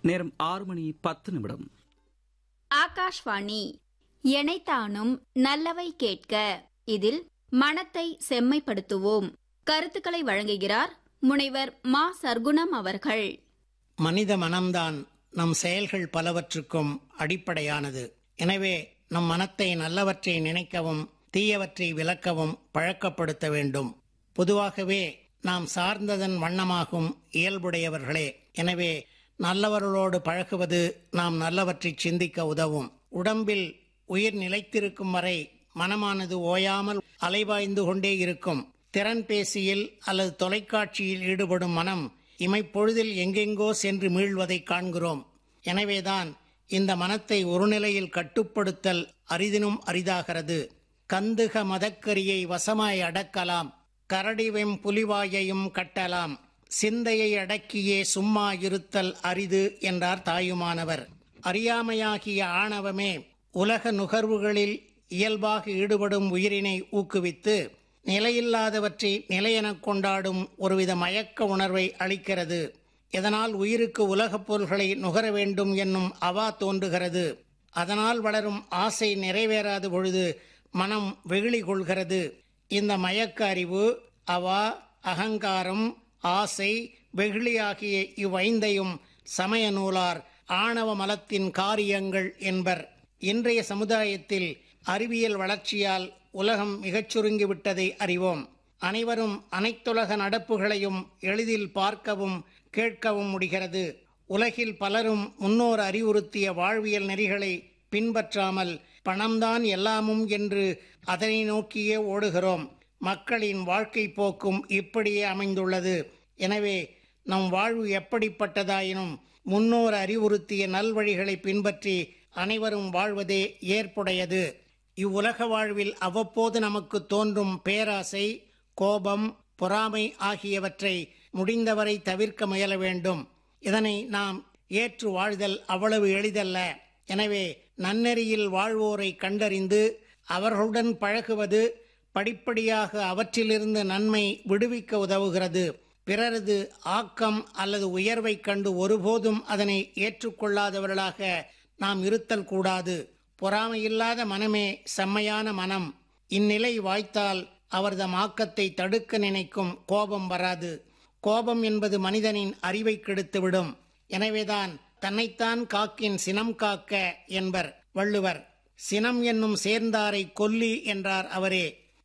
நேரம் ஆறு மணி பத்து நிமிடம் ஆகாஷ்வாணி எனைத்தானும் நல்லவை கேட்க இதில் மனத்தை செம்மைப்படுத்துவோம் கருத்துக்களை வழங்குகிறார் முனைவர் மா சர்க்குணம் அவர்கள் மனித மனம்தான் நம் செயல்கள் பலவற்றுக்கும் அடிப்படையானது எனவே நம் மனத்தை நல்லவற்றை நினைக்கவும் தீயவற்றை விலக்கவும் பழக்கப்படுத்த வேண்டும் பொதுவாகவே நாம் சார்ந்ததன் வண்ணமாகும் இயல்புடையவர்களே எனவே நல்லவர்களோடு பழகுவது நாம் நல்லவற்றை சிந்திக்க உதவும் உடம்பில் உயிர் நிலைத்திருக்கும் வரை மனமானது ஓயாமல் அலைபாய்ந்து கொண்டே இருக்கும் திறன் பேசியில் அல்லது தொலைக்காட்சியில் ஈடுபடும் மனம் இமைப்பொழுதில் எங்கெங்கோ சென்று மீள்வதை காண்கிறோம் எனவேதான் இந்த மனத்தை ஒரு நிலையில் கட்டுப்படுத்தல் அரிதினும் அரிதாகிறது கந்துக மதக்கரியை வசமாய் அடக்கலாம் கரடிவெம் புலிவாயையும் கட்டலாம் சிந்தையை அடக்கியே சும்மா இருத்தல் அரிது என்றார் தாயுமானவர் அறியாமையாகிய ஆணவமே உலக நுகர்வுகளில் இயல்பாக ஈடுபடும் உயிரினை ஊக்குவித்து நிலையில்லாதவற்றை நிலையெனக் கொண்டாடும் ஒருவித மயக்க உணர்வை அளிக்கிறது இதனால் உயிருக்கு உலகப் பொருள்களை நுகர வேண்டும் என்னும் அவா தோன்றுகிறது அதனால் வளரும் ஆசை நிறைவேறாத பொழுது மனம் வெகுளி கொள்கிறது இந்த மயக்க அறிவு அவா அகங்காரம் ஆசை வெகுளி ஆகிய இவ்வைந்தையும் சமய நூலார் ஆணவ மலத்தின் காரியங்கள் என்பர் இன்றைய சமுதாயத்தில் அறிவியல் வளர்ச்சியால் உலகம் மிகச் சுருங்கிவிட்டதை அறிவோம் அனைவரும் அனைத்துலக நடப்புகளையும் எளிதில் பார்க்கவும் கேட்கவும் முடிகிறது உலகில் பலரும் முன்னோர் அறிவுறுத்திய வாழ்வியல் நெறிகளை பின்பற்றாமல் பணம்தான் எல்லாமும் என்று அதனை நோக்கியே ஓடுகிறோம் மக்களின் வாழ்க்கை போக்கும் இப்படியே அமைந்துள்ளது எனவே நம் வாழ்வு எப்படிப்பட்டதாயினும் முன்னோர் அறிவுறுத்திய நல்வழிகளை பின்பற்றி அனைவரும் வாழ்வதே ஏற்புடையது இவ்வுலக வாழ்வில் அவ்வப்போது நமக்கு தோன்றும் பேராசை கோபம் பொறாமை ஆகியவற்றை முடிந்தவரை தவிர்க்க முயல வேண்டும் இதனை நாம் ஏற்று வாழ்தல் அவ்வளவு எளிதல்ல எனவே நன்னெறியில் வாழ்வோரை கண்டறிந்து அவர்களுடன் பழகுவது படிப்படியாக அவற்றிலிருந்து நன்மை விடுவிக்க உதவுகிறது பிறரது ஆக்கம் அல்லது உயர்வைக் கண்டு ஒருபோதும் அதனை ஏற்றுக்கொள்ளாதவர்களாக நாம் இருத்தல் கூடாது பொறாமையில்லாத மனமே செம்மையான மனம் இந்நிலை வாய்த்தால் அவரது ஆக்கத்தை தடுக்க நினைக்கும் கோபம் வராது கோபம் என்பது மனிதனின் அறிவை கெடுத்துவிடும் எனவேதான் தன்னைத்தான் காக்கின் சினம் காக்க என்பர் வள்ளுவர் சினம் என்னும் சேர்ந்தாரை கொல்லி என்றார் அவரே